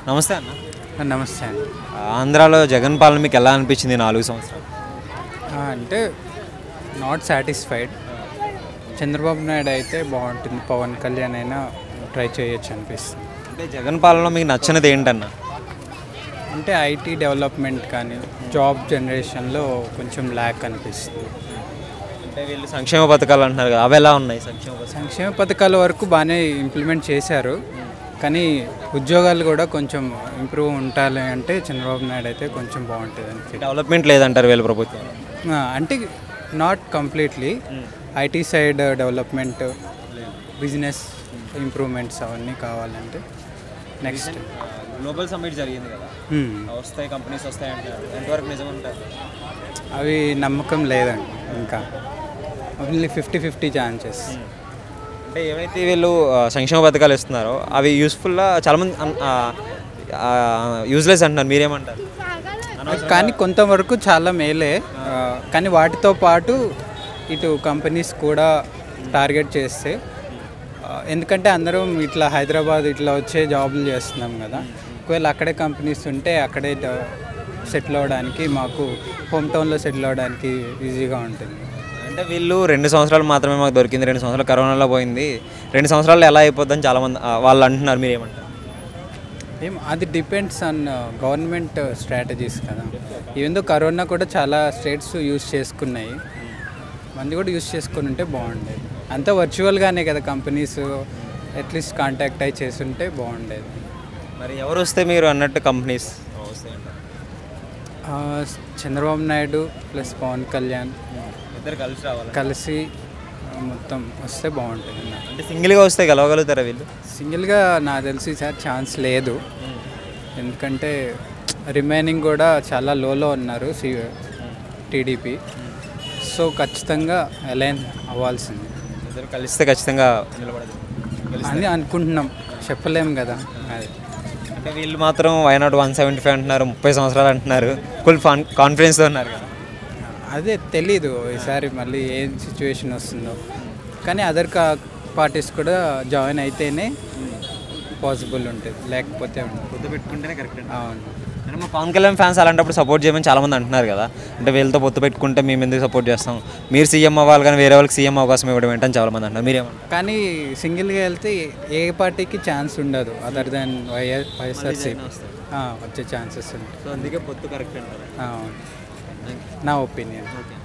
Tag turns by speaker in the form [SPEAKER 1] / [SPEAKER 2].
[SPEAKER 1] నమస్తే అన్న
[SPEAKER 2] నమస్తే అండి
[SPEAKER 1] ఆంధ్రాలో జగన్ పాలన మీకు ఎలా అనిపించింది ఈ నాలుగు సంవత్సరాలు
[SPEAKER 2] ఆ, అంటే నాట్ సాటిస్ఫైడ్ చంద్రబాబు నాయుడు అయితే బాగుంటుంది పవన్ కళ్యాణ్ అయినా ట్రై చేయొచ్చు అనిపిస్తుంది
[SPEAKER 1] అంటే జగన్ పాలనలో మీకు నచ్చినది ఏంటన్న
[SPEAKER 2] అంటే ఐటీ డెవలప్మెంట్ కానీ జాబ్ జనరేషన్లో కొంచెం ల్యాక్ అనిపిస్తుంది
[SPEAKER 1] అంటే వీళ్ళు సంక్షేమ పథకాలు అంటున్నారు కదా అవి ఎలా ఉన్నాయి సంక్షేమ పథకాలు
[SPEAKER 2] సంక్షేమ పథకాల వరకు బాగానే ఇంప్లిమెంట్ చేశారు కానీ ఉద్యోగాలు కూడా కొంచెం ఇంప్రూవ్ ఉండాలి అంటే చంద్రబాబు నాయుడు అయితే కొంచెం బాగుంటుంది అనిపిస్తుంది
[SPEAKER 1] డెవలప్మెంట్ లేదంటారు వీళ్ళ ప్రభుత్వం
[SPEAKER 2] ఆ, అంటే not completely IT side development business improvements అవన్నీ కావాలంటే నెక్స్ట్
[SPEAKER 1] గ్లోబల్ సమ్మిట్ జరిగింది కదా వస్తాయి కంపెనీస్ వస్తాయి అంటారు ఎంతవరకు నిజం అంటారు
[SPEAKER 2] అవి నమ్మకం లేదండి ఇంకా ఓన్లీ ఫిఫ్టీ ఫిఫ్టీ ఛాన్సెస్
[SPEAKER 1] అంటే ఏవైతే వీళ్ళు ఆ, సంక్షేమ పథకాలు ఇస్తున్నారో అవి యూస్ఫుల్గా చాలామంది యూజ్లెస్ అంటున్నారు మీరేమంటారు
[SPEAKER 2] కానీ కొంతవరకు చాలా మేలే ఆ, కానీ వాటితో పాటు ఇటు కంపెనీస్ కూడా టార్గెట్ చేస్తే ఆ, ఎందుకంటే అందరం ఇట్లా హైదరాబాద్ ఇట్లా వచ్చే జాబులు చేస్తున్నాం కదా ఒకవేళ అక్కడే కంపెనీస్ ఉంటే అక్కడే సెటిల్ అవ్వడానికి మాకు హోమ్ టౌన్లో సెటిల్ అవ్వడానికి ఈజీగా ఉంటుంది
[SPEAKER 1] అంటే వీళ్ళు రెండు సంవత్సరాలు మాత్రమే మాకు దొరికింది రెండు సంవత్సరాలు కరోనాలో పోయింది రెండు సంవత్సరాలు ఎలా అయిపోద్దని చాలామంది ఆ, వాళ్ళు అంటున్నారు మీరేమంటారు
[SPEAKER 2] ఏం అది డిపెండ్స్ ఆన్ గవర్నమెంట్ స్ట్రాటజీస్ కదా ఈవెందో కరోనా కూడా చాలా స్టేట్స్ యూస్ చేసుకున్నాయి మంది కూడా యూస్ చేసుకుని ఉంటే బాగుండేది అంతా వర్చువల్గానే కదా కంపెనీస్ అట్లీస్ట్ కాంటాక్ట్ అయి చేస్తుంటే బాగుండేది
[SPEAKER 1] మరి ఎవరు వస్తే మీరు అన్నట్టు కంపెనీస్
[SPEAKER 2] ఆ, చంద్రబాబు నాయుడు ప్లస్ పవన్ కళ్యాణ్
[SPEAKER 1] ఇద్దరు కలిసి రావాలి
[SPEAKER 2] కలిసి ఆ, మొత్తం వస్తే బాగుంటుంది నాకు
[SPEAKER 1] అంటే సింగిల్గా వస్తే గెలవగలుగుతారా వీళ్ళు
[SPEAKER 2] సింగిల్గా నాకు తెలిసి సార్ ఛాన్స్ లేదు ఎందుకంటే రిమైనింగ్ కూడా చాలా లోలో ఉన్నారు సి టీడీపీ సో ఖచ్చితంగా అలైన్ అవ్వాల్సింది
[SPEAKER 1] ఇద్దరు కలిస్తే ఖచ్చితంగా నిలబడదు
[SPEAKER 2] అని అనుకుంటున్నాం చెప్పలేం కదా అది
[SPEAKER 1] అంటే వీళ్ళు మాత్రం వైనాట్ వన్ సెవెంటీ ఫైవ్ అంటున్నారు ముప్పై సంవత్సరాలు అంటున్నారు ఫుల్ కాన్ఫిడెన్స్తో ఉన్నారు కదా
[SPEAKER 2] అదే తెలీదు ఈసారి మళ్ళీ ఏం సిచ్యువేషన్ వస్తుందో కానీ అదర్ కా పార్టీస్ కూడా జాయిన్ అయితేనే పాసిబుల్ ఉంటుంది లేకపోతే ఉండదు
[SPEAKER 1] పొద్దు పెట్టుకుంటేనే కరెక్ట్
[SPEAKER 2] అవును
[SPEAKER 1] అంటే మా పవన్ కళ్యాణ్ ఫ్యాన్స్ అలాంటప్పుడు సపోర్ట్ చేయమని చాలా మంది అంటున్నారు కదా అంటే వీళ్ళతో పొత్తు పెట్టుకుంటే మేము ఎందుకు సపోర్ట్ చేస్తాం మీరు సీఎం అవ్వాలి కానీ వేరే వాళ్ళకి సీఎం అవకాశం ఇవ్వడం ఏంటని చాలా మంది అంటున్నారు మీరేమంటారు
[SPEAKER 2] కానీ సింగిల్గా వెళ్తే ఏ పార్టీకి ఛాన్స్ ఉండదు అదర్ దాన్ వైఎస్ వైఎస్ఆర్సీపీ వచ్చే ఛాన్సెస్ ఉంటాయి
[SPEAKER 1] సో అందుకే పొత్తు కరెక్ట్ అంటారు
[SPEAKER 2] అవును. నా ఒపీనియన్
[SPEAKER 1] ఓకే